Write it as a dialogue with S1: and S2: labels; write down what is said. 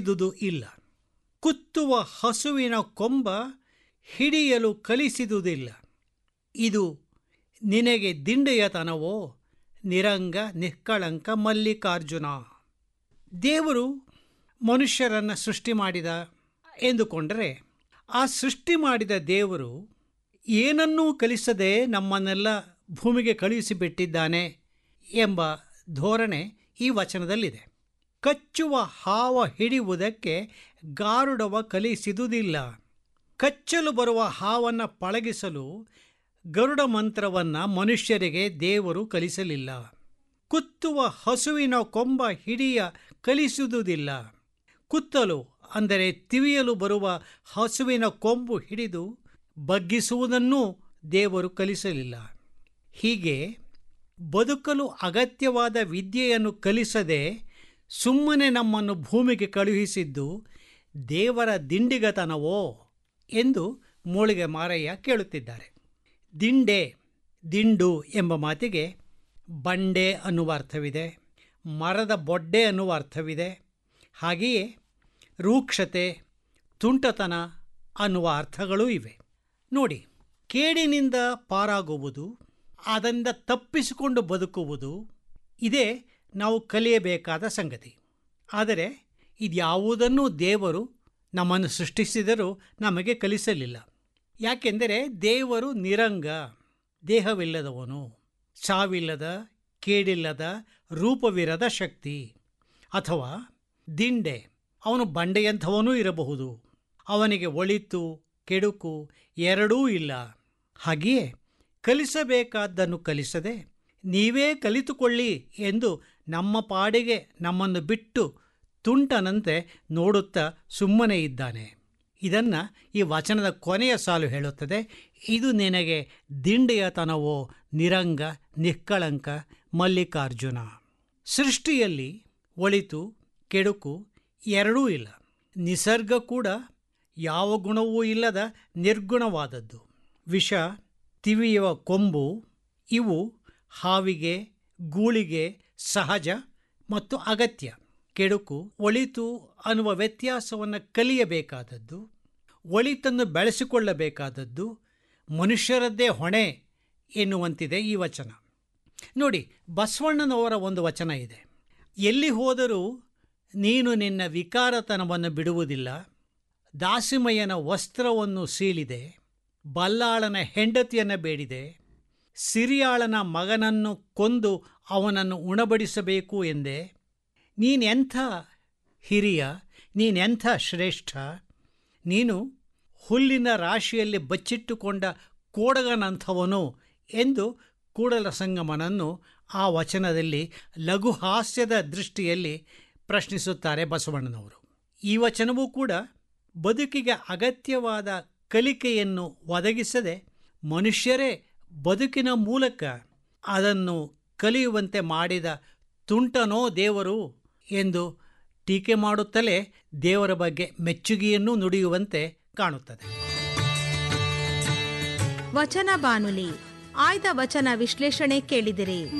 S1: ಕಲಿಸಿದುದು ಇಲ್ಲ ಕುತ್ತುವ ಹಸುವಿನ ಕೊಂಬ ಹಿಡಿಯಲು ಕಲಿಸಿದುದಿಲ್ಲ ಇದು ನಿನಗೆ ದಿಂಡೆಯತನವೋ ನಿರಂಗ ನಿಷ್ಕಳಂಕ ಮಲ್ಲಿಕಾರ್ಜುನ ದೇವರು ಮನುಷ್ಯರನ್ನು ಸೃಷ್ಟಿ ಮಾಡಿದ ಎಂದುಕೊಂಡರೆ ಆ ಸೃಷ್ಟಿ ಮಾಡಿದ ದೇವರು ಏನನ್ನೂ ಕಲಿಸದೆ ನಮ್ಮನ್ನೆಲ್ಲ ಭೂಮಿಗೆ ಕಳುಹಿಸಿಬಿಟ್ಟಿದ್ದಾನೆ ಎಂಬ ಧೋರಣೆ ಈ ವಚನದಲ್ಲಿದೆ ಕಚ್ಚುವ ಹಾವ ಹಿಡಿಯುವುದಕ್ಕೆ ಗಾರುಡವ ಕಲಿಸಿದುದಿಲ್ಲ ಕಚ್ಚಲು ಬರುವ ಹಾವನ್ನು ಪಳಗಿಸಲು ಗರುಡ ಮಂತ್ರವನ್ನು ಮನುಷ್ಯರಿಗೆ ದೇವರು ಕಲಿಸಲಿಲ್ಲ ಕುತ್ತುವ ಹಸುವಿನ ಕೊಂಬ ಹಿಡಿಯ ಕಲಿಸುವುದಿಲ್ಲ ಕುತ್ತಲು ಅಂದರೆ ತಿವಿಯಲು ಬರುವ ಹಸುವಿನ ಕೊಂಬು ಹಿಡಿದು ಬಗ್ಗಿಸುವುದನ್ನೂ ದೇವರು ಕಲಿಸಲಿಲ್ಲ ಹೀಗೆ ಬದುಕಲು ಅಗತ್ಯವಾದ ವಿದ್ಯೆಯನ್ನು ಕಲಿಸದೆ ಸುಮ್ಮನೆ ನಮ್ಮನ್ನು ಭೂಮಿಗೆ ಕಳುಹಿಸಿದ್ದು ದೇವರ ದಿಂಡಿಗತನವೋ ಎಂದು ಮೂಳಿಗೆ ಮಾರಯ್ಯ ಕೇಳುತ್ತಿದ್ದಾರೆ ದಿಂಡೆ ದಿಂಡು ಎಂಬ ಮಾತಿಗೆ ಬಂಡೆ ಅನ್ನುವ ಅರ್ಥವಿದೆ ಮರದ ಬೊಡ್ಡೆ ಅನ್ನುವ ಅರ್ಥವಿದೆ ಹಾಗೆಯೇ ರೂಕ್ಷತೆ ತುಂಟತನ ಅನ್ನುವ ಅರ್ಥಗಳೂ ಇವೆ ನೋಡಿ ಕೇಡಿನಿಂದ ಪಾರಾಗುವುದು ಅದರಿಂದ ತಪ್ಪಿಸಿಕೊಂಡು ಬದುಕುವುದು ಇದೇ ನಾವು ಕಲಿಯಬೇಕಾದ ಸಂಗತಿ ಆದರೆ ಇದ್ಯಾವುದನ್ನು ದೇವರು ನಮ್ಮನ್ನು ಸೃಷ್ಟಿಸಿದರೂ ನಮಗೆ ಕಲಿಸಲಿಲ್ಲ ಯಾಕೆಂದರೆ ದೇವರು ನಿರಂಗ ದೇಹವಿಲ್ಲದವನು ಸಾವಿಲ್ಲದ ಕೇಡಿಲ್ಲದ ರೂಪವಿರದ ಶಕ್ತಿ ಅಥವಾ ದಿಂಡೆ ಅವನು ಬಂಡೆಯಂಥವನೂ ಇರಬಹುದು ಅವನಿಗೆ ಒಳಿತು ಕೆಡುಕು ಎರಡೂ ಇಲ್ಲ ಹಾಗೆಯೇ ಕಲಿಸಬೇಕಾದ್ದನ್ನು ಕಲಿಸದೆ ನೀವೇ ಕಲಿತುಕೊಳ್ಳಿ ಎಂದು ನಮ್ಮ ಪಾಡಿಗೆ ನಮ್ಮನ್ನು ಬಿಟ್ಟು ತುಂಟನಂತೆ ನೋಡುತ್ತಾ ಸುಮ್ಮನೆ ಇದ್ದಾನೆ ಇದನ್ನು ಈ ವಚನದ ಕೊನೆಯ ಸಾಲು ಹೇಳುತ್ತದೆ ಇದು ನಿನಗೆ ದಿಂಡೆಯತನವೋ ನಿರಂಗ ನಿಷ್ಕಳಂಕ ಮಲ್ಲಿಕಾರ್ಜುನ ಸೃಷ್ಟಿಯಲ್ಲಿ ಒಳಿತು ಕೆಡುಕು ಎರಡೂ ಇಲ್ಲ ನಿಸರ್ಗ ಕೂಡ ಯಾವ ಗುಣವೂ ಇಲ್ಲದ ನಿರ್ಗುಣವಾದದ್ದು ವಿಷ ತಿವಿಯುವ ಕೊಂಬು ಇವು ಹಾವಿಗೆ ಗೂಳಿಗೆ ಸಹಜ ಮತ್ತು ಅಗತ್ಯ ಕೆಡುಕು ಒಳಿತು ಅನ್ನುವ ವ್ಯತ್ಯಾಸವನ್ನು ಕಲಿಯಬೇಕಾದದ್ದು ಒಳಿತನ್ನು ಬೆಳೆಸಿಕೊಳ್ಳಬೇಕಾದದ್ದು ಮನುಷ್ಯರದ್ದೇ ಹೊಣೆ ಎನ್ನುವಂತಿದೆ ಈ ವಚನ ನೋಡಿ ಬಸವಣ್ಣನವರ ಒಂದು ವಚನ ಇದೆ ಎಲ್ಲಿ ಹೋದರೂ ನೀನು ನಿನ್ನ ವಿಕಾರತನವನ್ನು ಬಿಡುವುದಿಲ್ಲ ದಾಸಿಮಯ್ಯನ ವಸ್ತ್ರವನ್ನು ಸೀಳಿದೆ ಬಲ್ಲಾಳನ ಹೆಂಡತಿಯನ್ನು ಬೇಡಿದೆ ಸಿರಿಯಾಳನ ಮಗನನ್ನು ಕೊಂದು ಅವನನ್ನು ಉಣಬಡಿಸಬೇಕು ಎಂದೆ ನೀನೆಂಥ ಹಿರಿಯ ನೀನೆಂಥ ಶ್ರೇಷ್ಠ ನೀನು ಹುಲ್ಲಿನ ರಾಶಿಯಲ್ಲಿ ಬಚ್ಚಿಟ್ಟುಕೊಂಡ ಕೋಡಗನಂಥವನು ಎಂದು ಕೂಡಲ ಸಂಗಮನನ್ನು ಆ ವಚನದಲ್ಲಿ ಲಘು ಹಾಸ್ಯದ ದೃಷ್ಟಿಯಲ್ಲಿ ಪ್ರಶ್ನಿಸುತ್ತಾರೆ ಬಸವಣ್ಣನವರು ಈ ವಚನವೂ ಕೂಡ ಬದುಕಿಗೆ ಅಗತ್ಯವಾದ ಕಲಿಕೆಯನ್ನು ಒದಗಿಸದೆ ಮನುಷ್ಯರೇ ಬದುಕಿನ ಮೂಲಕ ಅದನ್ನು ಕಲಿಯುವಂತೆ ಮಾಡಿದ ತುಂಟನೋ ದೇವರು ಎಂದು ಟೀಕೆ ಮಾಡುತ್ತಲೇ ದೇವರ ಬಗ್ಗೆ ಮೆಚ್ಚುಗೆಯನ್ನು ನುಡಿಯುವಂತೆ ಕಾಣುತ್ತದೆ
S2: ವಚನ ಬಾನುಲಿ ಆಯ್ದ ವಚನ ವಿಶ್ಲೇಷಣೆ ಕೇಳಿದಿರಿ